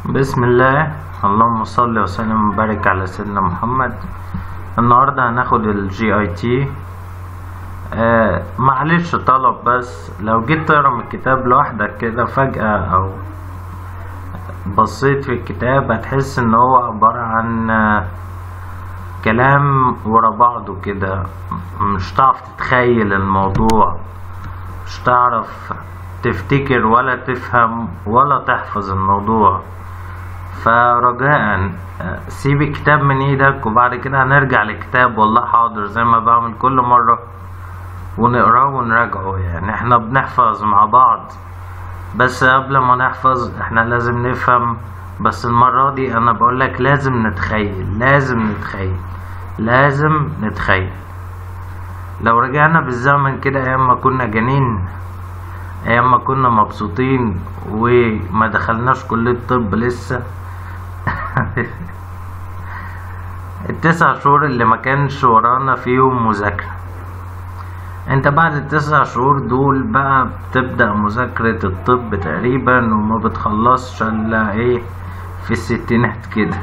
بسم الله اللهم صل وسلم وبارك على سيدنا محمد النهارده هناخد الجي اي تي معلش طلب بس لو جيت تقرا من الكتاب لوحدك كده فجأة او بصيت في الكتاب هتحس ان هو عبارة عن آه، كلام ورا بعضه كده مش هتعرف تتخيل الموضوع مش تعرف تفتكر ولا تفهم ولا تحفظ الموضوع فرجاء آه، سيب الكتاب من ايدك وبعد كده هنرجع للكتاب والله حاضر زي ما بعمل كل مرة ونقراه ونراجعه يعني احنا بنحفظ مع بعض بس قبل ما نحفظ احنا لازم نفهم بس المرة دي انا بقولك لازم نتخيل لازم نتخيل لازم نتخيل لو رجعنا بالزمن كده ايام ما كنا جنين ايام ما كنا مبسوطين وما دخلناش كلية طب لسه التسع شهور اللي ما كانش ورانا فيهم مذاكرة انت بعد التسع شهور دول بقى بتبدأ مذاكرة الطب تقريبا وما بتخلصش الا ايه في الستينات كده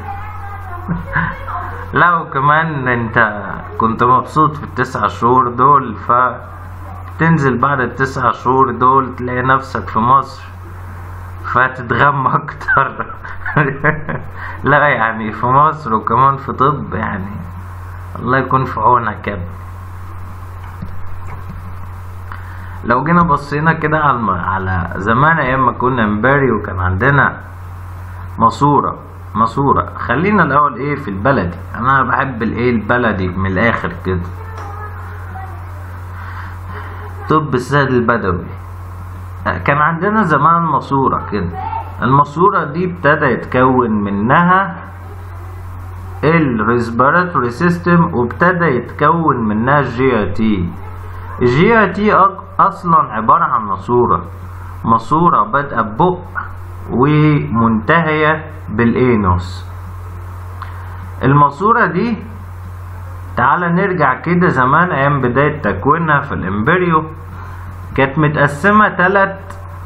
لا وكمان انت كنت مبسوط في التسع شهور دول ف تنزل بعد التسع شهور دول تلاقي نفسك في مصر فتتغم اكتر لا يعني في مصر وكمان في طب يعني الله يكون في عونك يا ابني لو جينا بصينا كده على الم- على زمان ايام ما كنا امباري وكان عندنا ماسورة ماسورة خلينا الاول ايه في البلدي انا بحب الايه البلدي من الاخر كده طب السيد البدوي كان عندنا زمان ماسورة كده الماسورة دي ابتدى يتكون منها الريسبيراتوري سيستم وابتدى يتكون منها الجي اي تي الجي اي تي اصلا عبارة عن ماسورة ماسورة بادئة ببق ومنتهية بالانوس الماسورة دي تعال نرجع كده زمان ايام بداية تكوينها في الامبريو كانت متقسمة تلات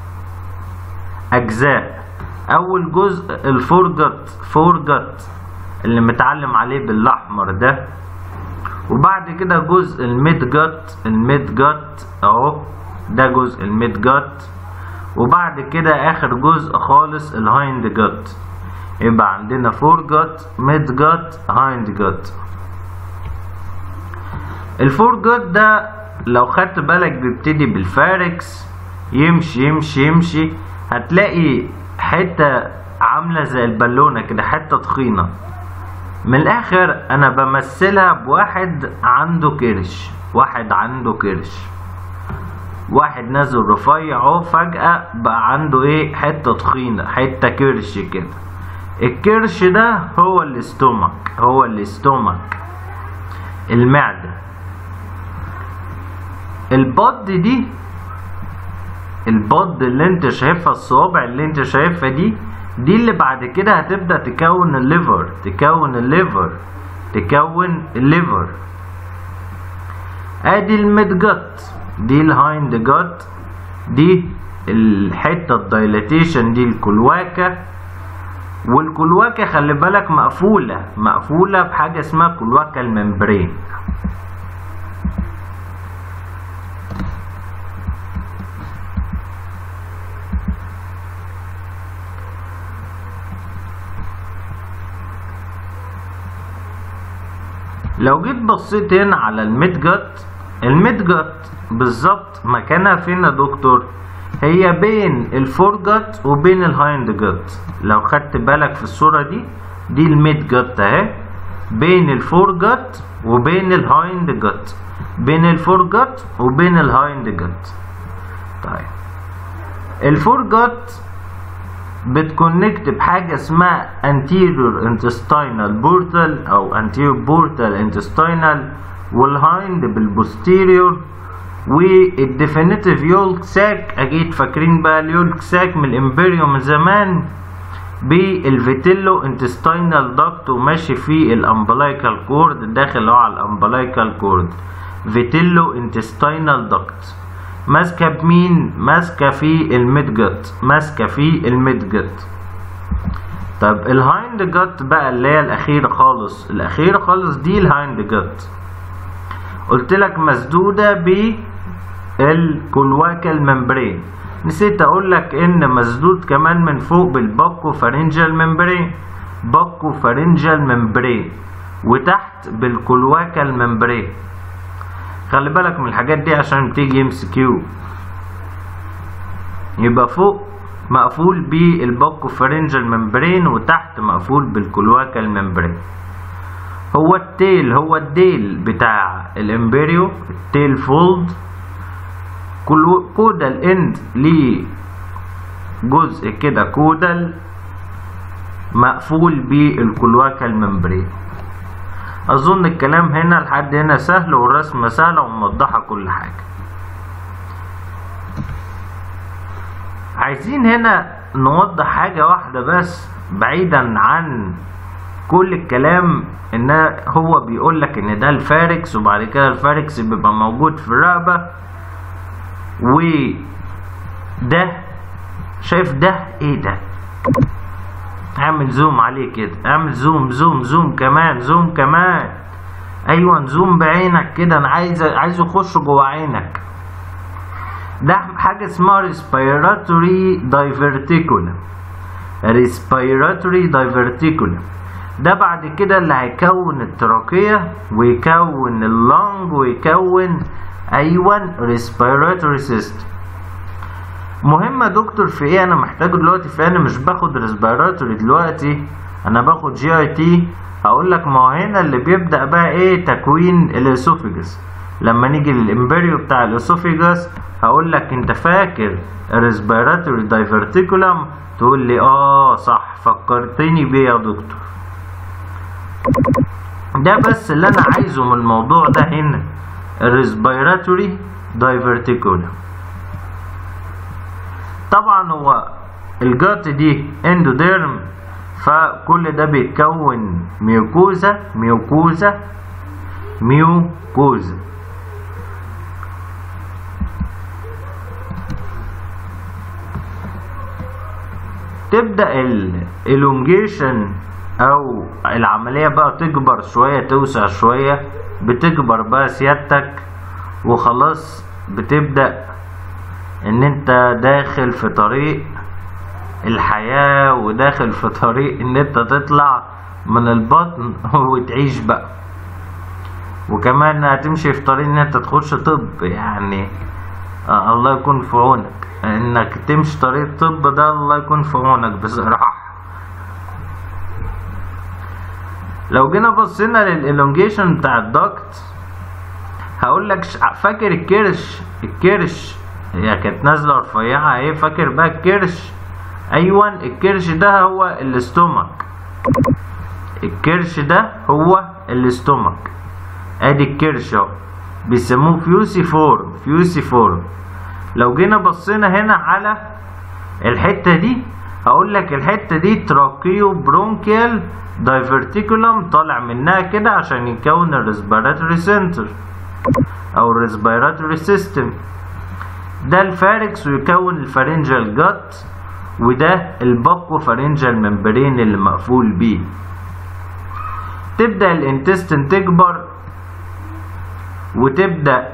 اجزاء اول جزء الفورجت فورجت اللي متعلم عليه بالاحمر ده وبعد كده جزء الميد جت الميد جت اهو ده جزء الميد جت وبعد كده اخر جزء خالص الهايند جت يبقى عندنا فور جت ميد جت هايند جت الفور جت ده لو خدت بالك بيبتدي بالفاركس يمشي يمشي يمشي هتلاقي حتة عاملة زي البالونة كده حتة تخينة من الاخر انا بمثلها بواحد عنده كرش واحد عنده كرش واحد نازل رفيع اهو فجأة بقى عنده ايه حتة تخينة حتة كرش كده الكرش ده هو الاستومك هو الاستومك المعدة البض دي البض اللي انت شايفها الصوابع اللي انت شايفها دي دي اللي بعد كده هتبدأ تكون الليفر تكون الليفر تكون الليفر ادي الميد جت دي الهايند جت دي الحتة الدايلاتيشن دي الكلواكة والكلواكة خلي بالك مقفولة مقفولة بحاجة اسمها كلواكة الممبرين لو جيت بصيت هنا على الميد جت الميد جت بالظبط مكانها فين يا دكتور هي بين الفور جت وبين الهايند جت لو خدت بالك في الصورة دي دي الميد جت اهي بين الفور جت وبين الهايند جت بين الفور جت وبين الهايند جت طيب الفور جت بتكونكت بحاجة اسمها anterior intestinal portal أو anterior portal intestinal والهايند بالبوستيريور والديفينيتيف يولك ساك أكيد فاكرين بقى اليولك ساك من الإمبريو من زمان بالفيتيلو انتستينال داكت وماشي فيه الامبلايكال كورد داخل اهو على الامبلايكال كورد فيتيلو انتستينال داكت ماسكه بمين ماسكه في الميدجت ماسكه في الميدجت طب الهايند جت بقى اللي هي الاخيره خالص الاخيره خالص دي الهايند جت قلت لك مسدوده بالكلواكال ممبرين نسيت اقول لك ان مسدود كمان من فوق بالباكو فارنجال ممبرين باكو فارنجال ممبرين وتحت بالكلواكال ممبرين خلي بالك من الحاجات دي عشان بتيجي ام سي كيو يبقى فوق مقفول بالباكو فارنجال ممبرين وتحت مقفول بالكلواكال ممبرين هو التيل هو الديل بتاع الامبريو التيل فولد كودال اند ليه جزء كده كودال مقفول بالكلواكال ممبرين اظن الكلام هنا لحد هنا سهل والرسمة سهلة وموضحة كل حاجة عايزين هنا نوضح حاجة واحدة بس بعيدا عن كل الكلام ان هو بيقول لك ان ده الفاركس وبعد كده الفاركس بيبقى موجود في الرقبة وده شايف ده ايه ده اعمل زوم عليه كده اعمل زوم زوم زوم كمان زوم كمان ايوه زوم بعينك كده انا عايز عايزه يخش جوه عينك ده حاجه اسمها respiratory diverticulum respiratory diverticulum ده بعد كده اللي هيكون التراكية ويكون اللنج ويكون ايوه respiratory system مهم يا دكتور في ايه انا محتاجه دلوقتي في انا مش باخد ريسبيراتوري دلوقتي انا باخد جي اي تي هقول لك ما هو هنا اللي بيبدا بقى ايه تكوين الاسوفيجس لما نيجي للامبريو بتاع الاسوفيجس هقول لك انت فاكر الريسبيراتوري دايفرتيكولم تقول لي اه صح فكرتني بيه يا دكتور ده بس اللي انا عايزه من الموضوع ده هنا الريسبيراتوري دايفرتيكولم طبعا هو الجات دي اندوديرم فكل ده بيتكون ميوكوزا ميوكوزا ميوكوزا تبدأ الالونجيشن او العملية بقى تكبر شوية توسع شوية بتكبر بقى سيادتك وخلاص بتبدأ ان انت داخل في طريق الحياة وداخل في طريق ان انت تطلع من البطن وتعيش بقى وكمان هتمشي في طريق ان انت تخش طب يعني آه الله يكون في عونك انك تمشي طريق الطب ده الله يكون في عونك بصراحة لو جينا بصينا للإلونجيشن بتاع الدكت هقول لك فاكر الكرش الكرش هي كانت نازله رفيعه ايه فاكر بقى الكرش ايوه الكرش ده هو الاستومك الكرش ده هو الاستومك ادي الكرش اهو بيسموه فيوسي فورم فيوسي فورم لو جينا بصينا هنا على الحته دي هقول لك الحته دي تراكيو برونكيال دايفرتيكولم طالع منها كده عشان يكون الريسبيراتوري سنتر او الريسبيراتوري سيستم ده الفاركس ويكون الفارنجال جات وده الباكو فارنجال ممبرين اللي مقفول بيه تبدأ الانتستين تكبر وتبدأ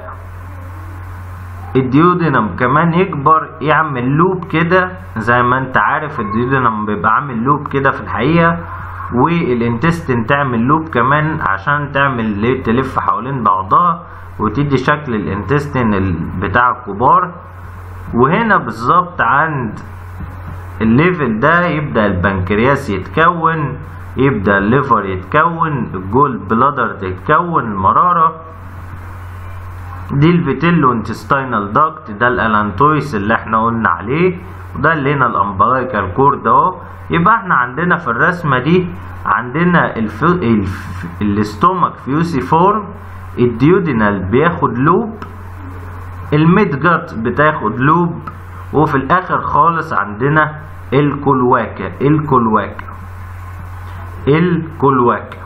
الديودينم كمان يكبر يعمل لوب كده زي ما انت عارف الديودينم بيبقى عامل لوب كده في الحقيقة والانتستين تعمل لوب كمان عشان تعمل تلف حوالين بعضها وتدي شكل الانتستين بتاع الكبار وهنا بالظبط عند الليفل ده يبدأ البنكرياس يتكون يبدأ الليفر يتكون الجول بلادر تتكون المرارة دي الفيتيلو انتستينال داكت ده الالانتويس اللي احنا قلنا عليه وده اللي هنا الامبلايكال كورد اهو يبقى احنا عندنا في الرسمة دي عندنا الف... الف... الاستومك فيوسي فورم الديودينال بياخد لوب الميد جات بتاخد لوب وفي الاخر خالص عندنا الكلواكة الكلواكة الكلواكة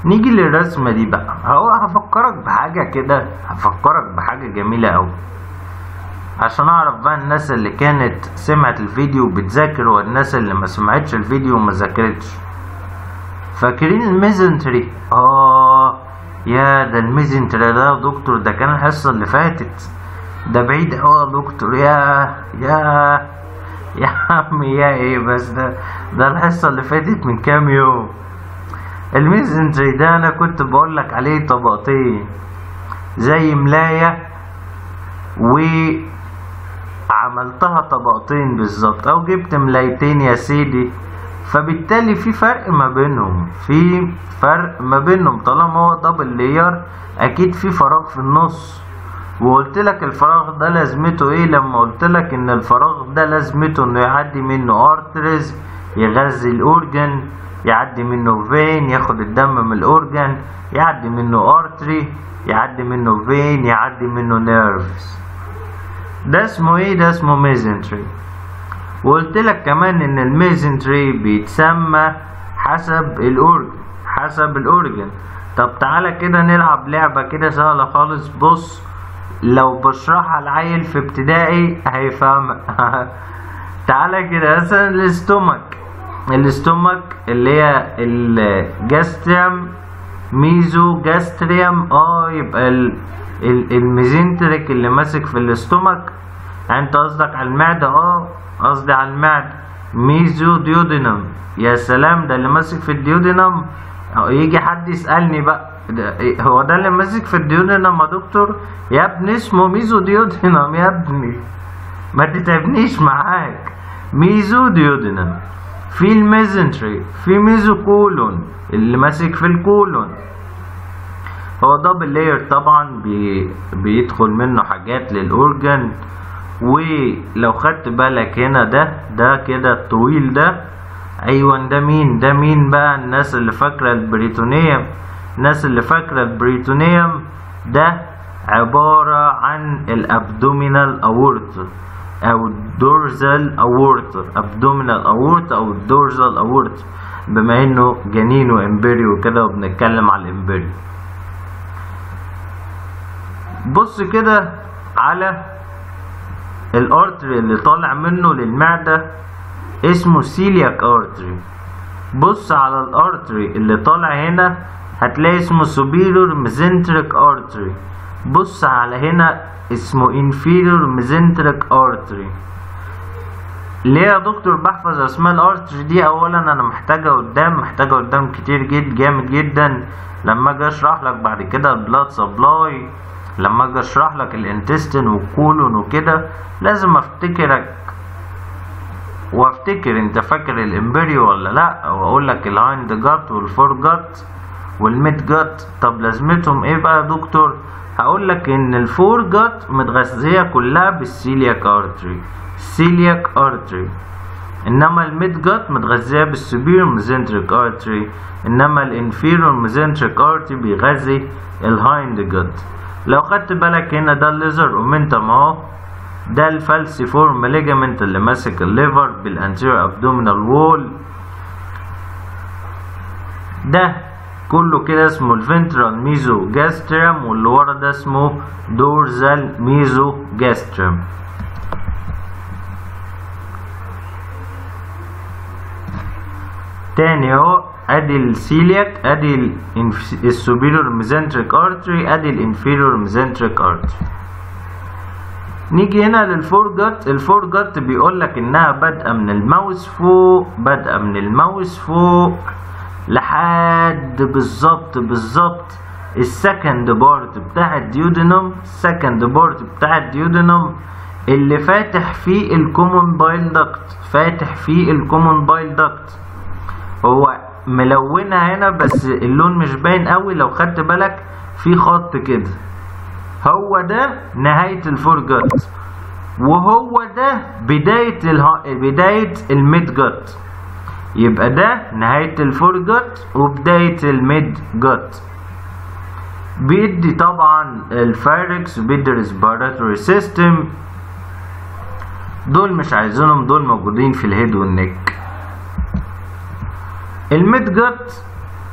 نيجي للرسمة دي بقى هو هفكرك بحاجة كده هفكرك بحاجة جميلة أوي عشان أعرف بقى الناس اللي كانت سمعت الفيديو بتذاكر والناس اللي ما سمعتش الفيديو وما ذاكرتش فاكرين الميزنتري اه يا ده الميزنتري ده يا دكتور ده كان الحصة اللي فاتت ده بعيد أوي يا دكتور يا يا يا عم يا ايه بس ده ده الحصة اللي فاتت من كام يوم الميزنتري ده انا كنت بقولك عليه طبقتين زي ملاية وعملتها طبقتين بالظبط او جبت ملايتين يا سيدي فبالتالي في فرق ما بينهم في فرق ما بينهم طالما هو دبل لاير اكيد في فراغ في النص وقلت لك الفراغ ده لازمته ايه لما قلت لك ان الفراغ ده لازمته انه يعدي منه ارترز يغذي الاورجن يعدي منه فين ياخد الدم من الاورجن يعدي منه ارتري يعدي منه فين يعدي منه نيرفز ده اسمه ايه ده اسمه ميزنتري وقلت لك كمان ان الميزنتري بيتسمى حسب الاورجن حسب الاورجن طب تعالى كده نلعب لعبة كده سهلة خالص بص لو بشرحها العيل في ابتدائي هيفهمها تعالى كده مثلا الاستومك الاستومك اللي هي الجاستريم ميزو جاستريم اه يبقى ال ال الميزنتريك اللي ماسك في الاستومك انت قصدك على المعدة اه قصدي على المعدة ميزو ديودينم يا سلام ده اللي ماسك في الديودينم يجي حد يسألني بقى ده هو ده اللي ماسك في الديودينم يا دكتور يا ابني اسمه ميزو ديودينم يا ابني ما تتعبنيش معاك ميزو ديودينم في الميزنتري في ميزوكولون اللي ماسك في الكولون هو دبل لاير طبعا بي بيدخل منه حاجات للاورجن ولو خدت بالك هنا ده ده كده الطويل ده ايوه ده مين ده مين بقى الناس اللي فاكره البريتونيوم الناس اللي فاكره البريتونيوم ده عباره عن الابدومينال اورتا او الدورزال اورتا ابدومينال اورتا او الدورزال اورتا بما انه جنين وامبري وكده وبنتكلم على الامبري بص كده على الارتري اللي طالع منه للمعدة اسمه سيلياك ارتري بص على الارتري اللي طالع هنا هتلاقي اسمه superior mesenteric artery بص على هنا اسمه inferior mesenteric artery ليه يا دكتور بحفظ اسماء الارتري دي اولا انا محتاجه قدام محتاجه قدام كتير جد جامد جدا لما اجي اشرح لك بعد كده البلاد سبلاي لما اجي اشرح لك الانتستين والكولون وكده لازم افتكرك وافتكر انت فاكر الامبريو ولا لا واقول لك الهايند جات والفور جات والميد جات طب لازمتهم ايه بقى يا دكتور هقول لك ان الفور جات متغذيه كلها بالسيلياك ارتري سيلياك ارتري انما الميد جات متغذيه بالسوبير ميزنتريك ارتري انما الانفيرور ميزنتريك ارتري بيغذي الهايند جات لو خدت بالك هنا ده الليزر اومنتم اهو ده الفالسيفورم ليجامنت اللي ماسك الليفر بالانتيريور ابدومينال وول ده كله كده اسمه الفنترال ميزو جاستريم واللي ورا ده اسمه دورزال ميزو جاستريم تاني اهو ادي السيلياك ادي السوبيريور ميزنتريك ارتري ادي الانفيريور ميزنتريك ارتري نيجي هنا للفورجت الفورجت بيقول لك انها بادئه من الماوس فوق بادئه من الماوس فوق لحد بالظبط بالظبط السكند بارت بتاع الديودينوم السكند بارت بتاع الديودينوم اللي فاتح فيه الكومون بايل داكت فاتح فيه الكومون بايل داكت هو ملونها هنا بس اللون مش باين قوي لو خدت بالك في خط كده هو ده نهاية الفورجت وهو ده بداية اله... بداية الميد جت يبقى ده نهاية الفورجت وبداية الميد جت بيدي طبعا الفاركس وبيدي الريسبيراتوري سيستم دول مش عايزينهم دول موجودين في الهيد والنك الميد جت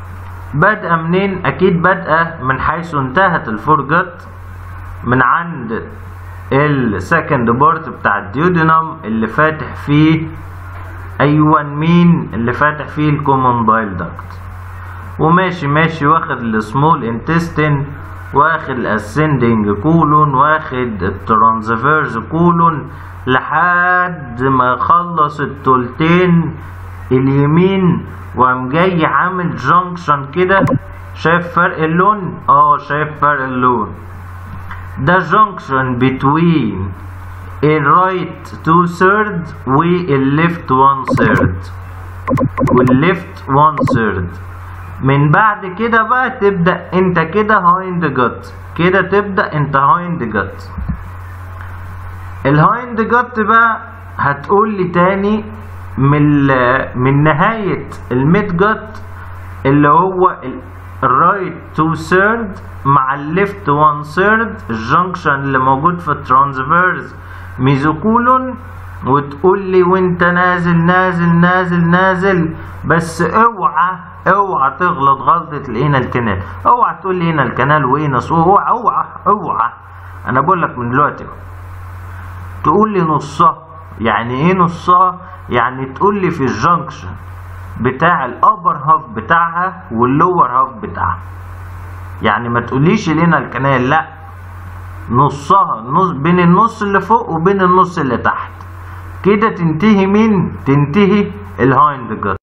بادئة منين اكيد بادئة من حيث انتهت الفورجت من عند السكند بارت بتاع الديودينم اللي فاتح فيه ايوه مين اللي فاتح فيه الكومن بايل داكت وماشي ماشي واخد السمول انتستين واخد الاسندنج كولون واخد الترانسفيرز كولون لحد ما يخلص التلتين اليمين وقام جاي عامل جانكشن كده شايف فرق اللون اه شايف فرق اللون ده جانكشن بتوين الرايت 2 ثيرد والليفت 1 ثيرد والليفت 1 ثيرد من بعد كده بقى تبدأ انت كده هايند جت كده تبدأ انت هايند جت الهايند جت بقى هتقول لي تاني من من نهاية الميد جت اللي هو الرايت 2 ثيرد مع الليفت 1 ثيرد الجنكشن اللي موجود في الترانسفيرز ميزوكولون وتقول لي وانت نازل نازل نازل نازل بس اوعى اوعى تغلط غلطة الانال كانال اوعى تقول لي هنا الكنال وينس اوعى اوعى اوعى انا بقول لك من دلوقتي تقول لي نصها يعني ايه نصها يعني تقول لي في الجنكشن بتاع الابر هاف بتاعها واللور هاف بتاعها يعني ما تقوليش لنا الكنال لا نصها نص بين النص اللي فوق وبين النص اللي تحت كده تنتهي مين تنتهي الهايند جت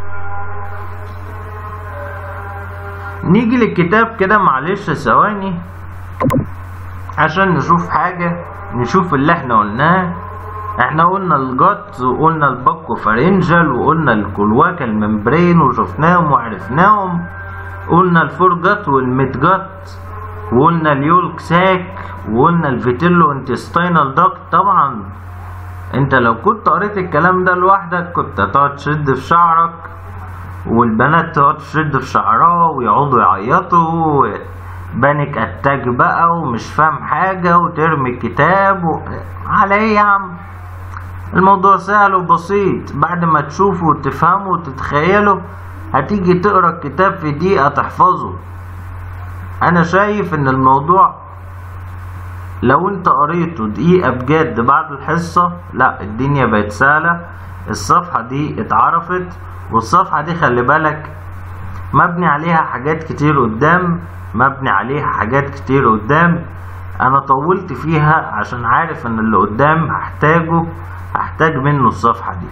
نيجي للكتاب كده معلش ثواني عشان نشوف حاجة نشوف اللي احنا قلناه احنا قلنا الجت وقلنا الباكو فارنجل وقلنا الكلواكا الممبرين وشفناهم وعرفناهم قلنا الفورجت والميدجت وقلنا اليولك ساك وقلنا الفيتيلو انتستينال داكت طبعا انت لو كنت قريت الكلام ده لوحدك كنت هتقعد تشد في شعرك والبنات تقعد تشد في شعرها ويقعدوا يعيطوا بانك اتاك بقى ومش فاهم حاجة وترمي الكتاب و... على ايه يا عم الموضوع سهل وبسيط بعد ما تشوفه وتفهمه وتتخيله هتيجي تقرا الكتاب في دقيقة تحفظه انا شايف ان الموضوع لو انت قريته دقيقة بجد بعد الحصة لا الدنيا بقت سهلة الصفحة دي اتعرفت والصفحة دي خلي بالك مبني عليها حاجات كتير قدام مبني عليها حاجات كتير قدام انا طولت فيها عشان عارف ان اللي قدام هحتاجه هحتاج منه الصفحة دي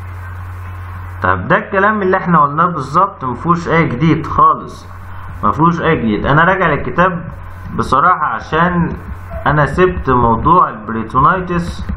طب ده الكلام اللي احنا قلناه بالظبط مفهوش اي جديد خالص مفهوش اي جديد انا راجع للكتاب بصراحة عشان انا سبت موضوع البريتونايتس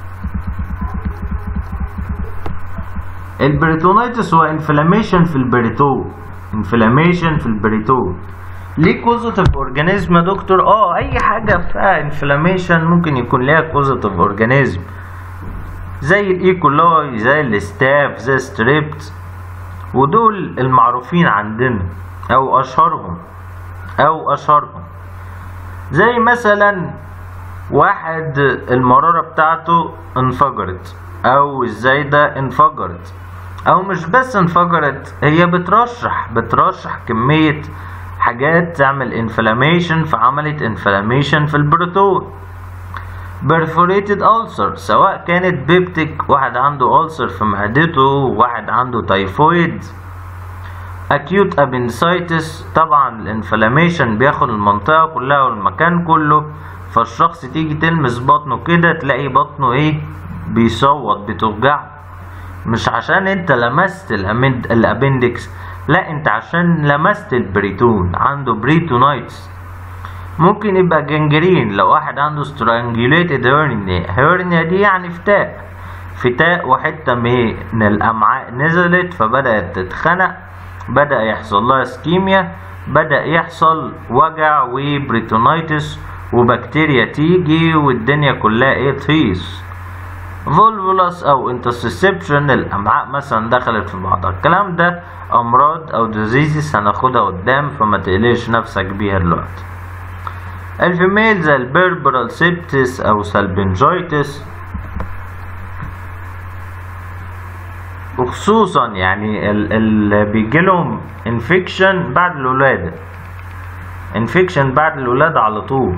البريتونايتس هو انفلاميشن في البريتو انفلاميشن في البريتو ليه كوزيتيف اورجانيزم يا دكتور اه اي حاجه فيها انفلاميشن ممكن يكون ليها كوزيتيف اورجانيزم زي الايكولاي زي الستاف زي ستريبت ودول المعروفين عندنا او اشهرهم او اشهرهم زي مثلا واحد المرارة بتاعته انفجرت او الزايدة انفجرت او مش بس انفجرت هي بترشح بترشح كمية حاجات تعمل انفلاميشن فعملت انفلاميشن في البروتون perforated ulcer سواء كانت بيبتك واحد عنده ulcer في معدته واحد عنده تايفويد acute appendicitis طبعا الانفلاميشن بياخد المنطقة كلها والمكان كله فالشخص تيجي تلمس بطنه كده تلاقي بطنه ايه بيصوت بتوجعه مش عشان انت لمست الابندكس لا انت عشان لمست البريتون عنده بريتونايتس ممكن يبقى جنجرين لو واحد عنده strangulated hernia hernia دي يعني فتاء فتاء وحتة من الأمعاء نزلت فبدأت تتخنق بدأ يحصل لها اسكيميا بدأ يحصل وجع وبريتونايتس وبكتيريا تيجي والدنيا كلها ايه تهيص فولفولاس او انترسبشن الامعاء مثلا دخلت في بعضها الكلام ده امراض او ديزيزز هناخدها قدام فما تقلقش نفسك بيها دلوقتي الفيميل زي البربرال سيبتس او سالبنجايتس وخصوصا يعني اللي بيجي لهم انفكشن بعد الولاده انفكشن بعد الولاده على طول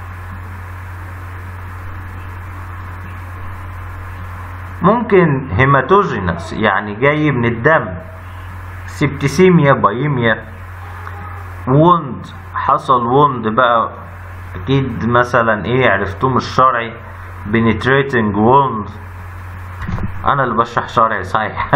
ممكن هيماتوجينس يعني جاي من الدم سبتسيميا بايميا ووند حصل ووند بقى اكيد مثلا ايه عرفتوه من الشرعي penetrating wound انا اللي بشرح شرعي صحيح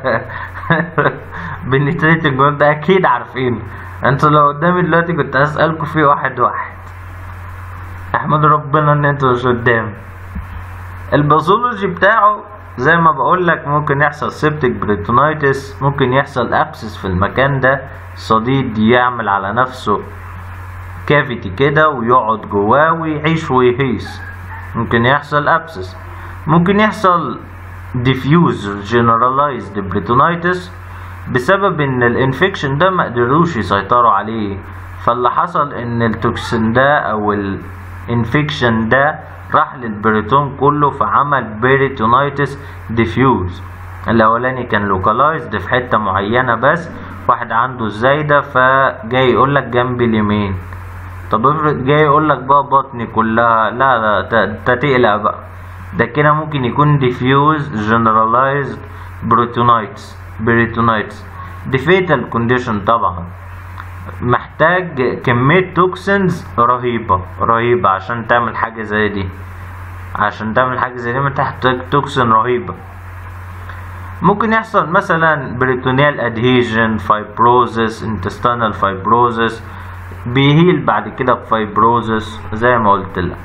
penetrating wound ده اكيد عارفين انتوا لو قدامي دلوقتي كنت هسألكوا فيه واحد واحد احمد ربنا ان انتوا مش قدامي الباثولوجي بتاعه زي ما بقول لك ممكن يحصل سيبتك بريتونايتس ممكن يحصل ابسس في المكان ده صديد يعمل على نفسه كافيتي كده ويقعد جواه ويعيش ويهيس ممكن يحصل ابسس ممكن يحصل diffuse generalized بريتونايتس بسبب ان الانفكشن ده ما قدروش يسيطروا عليه فاللي حصل ان التوكسين ده او الانفكشن ده راح للبريتون كله فعمل بيريتونايتس ديفيوز الاولاني كان لوكالايزد في حته معينه بس واحد عنده الزايده فجاي يقول لك جنب اليمين طب افرض جاي يقول لك بقى بطني كلها لا لا انت تقلق بقى ده كده ممكن يكون ديفيوز جنرالايزد بروتونايتس بريتونايتس دي فيتال كونديشن طبعا محتاج كمية توكسينز رهيبة رهيبة عشان تعمل حاجة زي دي عشان تعمل حاجة زي دي محتاج توكسين رهيبة ممكن يحصل مثلا بريتونيال ادهيجن فايبروزس انتستانال فايبروزس بيهيل بعد كده بفايبروزس زي ما قلت لك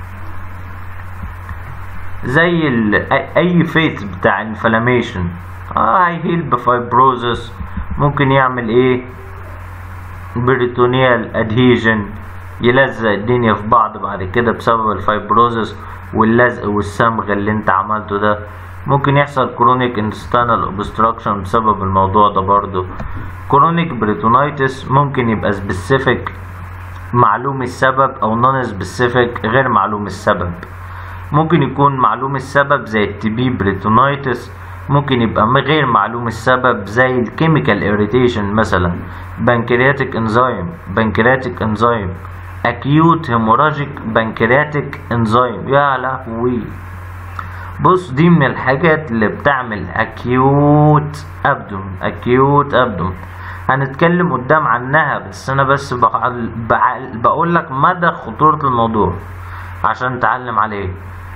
زي ال... اي فيت بتاع انفلاميشن اه هيهيل بفايبروزس ممكن يعمل ايه بريتونيال ادهيجن يلزق الدنيا في بعض بعد كده بسبب الفايبروزس واللزق والصمغ اللي انت عملته ده ممكن يحصل كرونيك انستانال اوبستراكشن بسبب الموضوع ده برضو كرونيك بريتونايتس ممكن يبقى سبيسيفيك معلوم السبب او نون سبيسيفيك غير معلوم السبب ممكن يكون معلوم السبب زي التبي بريتونايتس ممكن يبقى غير معلوم السبب زي الكيميكال اريتيشن مثلا بنكرياتيك انزيم بنكرياتيك انزيم اكيوت هيموراجيك بنكرياتيك انزيم يا لهوي بص دي من الحاجات اللي بتعمل اكيوت ابدوم اكيوت ابدوم هنتكلم قدام عنها بس انا بس بقول لك مدى خطورة الموضوع عشان تعلم عليه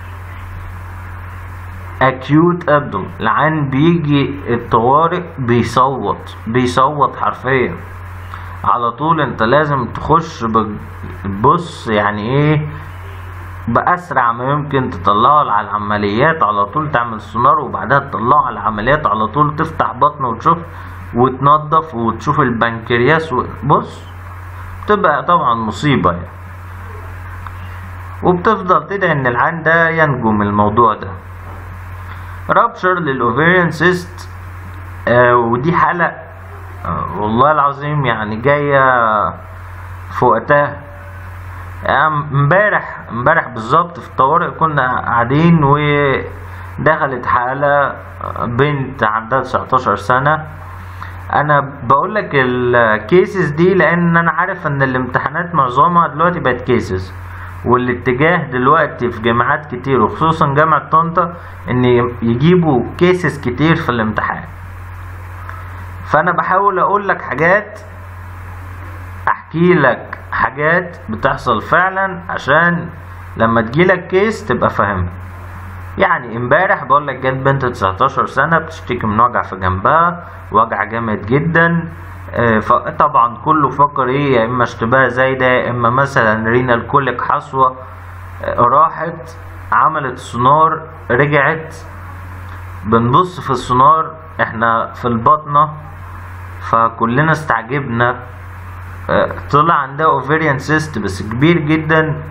اكيوت ابدوم العين بيجي الطوارئ بيصوت بيصوت حرفيا على طول انت لازم تخش بص يعني ايه بأسرع ما يمكن تطلعه على العمليات على طول تعمل سونار وبعدها تطلعه على العمليات على طول تفتح بطنه وتشوف وتنظف وتشوف البنكرياس بص بتبقى طبعا مصيبة يعني وبتفضل تدعي ان العين ده ينجو من الموضوع ده رابشر للاوفيريان سيست آه ودي حالة آه والله العظيم يعني جاية في وقتها امبارح يعني امبارح بالظبط في الطوارئ كنا قاعدين ودخلت حالة بنت عندها 19 سنة انا بقول لك الكيسز دي لان انا عارف ان الامتحانات معظمها دلوقتي بقت كيسز والاتجاه دلوقتي في جامعات كتير وخصوصا جامعة طنطا ان يجيبوا كيسز كتير في الامتحان فانا بحاول اقول لك حاجات احكي لك حاجات بتحصل فعلا عشان لما تجيلك كيس تبقى فاهمها يعني امبارح بقول لك جت بنت 19 سنه بتشتكي من وجع في جنبها وجع جامد جدا فطبعا كله فكر ايه يا اما اشتباه زايده يا اما مثلا رينال كوليك حصوه راحت عملت سونار رجعت بنبص في السونار احنا في البطنه فكلنا استعجبنا طلع عندها اوفيريان سيست بس كبير جدا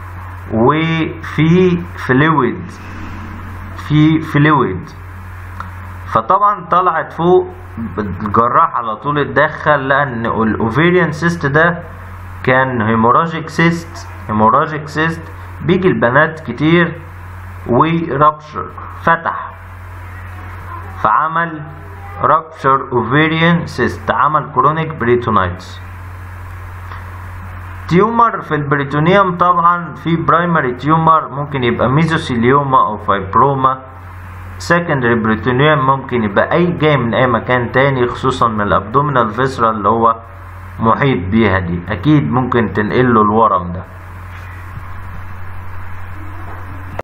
وفي فلويد في فلويد فطبعا طلعت فوق الجراح على طول اتدخل لقى ان الاوفيريان سيست ده كان هيموراجيك سيست هيموراجيك سيست بيجي البنات كتير ورابشر فتح فعمل rupture ovarian cyst عمل chronic peritonitis تيومر في البريتونيوم طبعا في برايمري تيومر ممكن يبقى ميزوسيليوما او فايبروما سكندري بريتونيوم ممكن يبقى اي جاي من اي مكان تاني خصوصا من الابدومينال فيسرا اللي هو محيط بيها دي اكيد ممكن تنقله الورم ده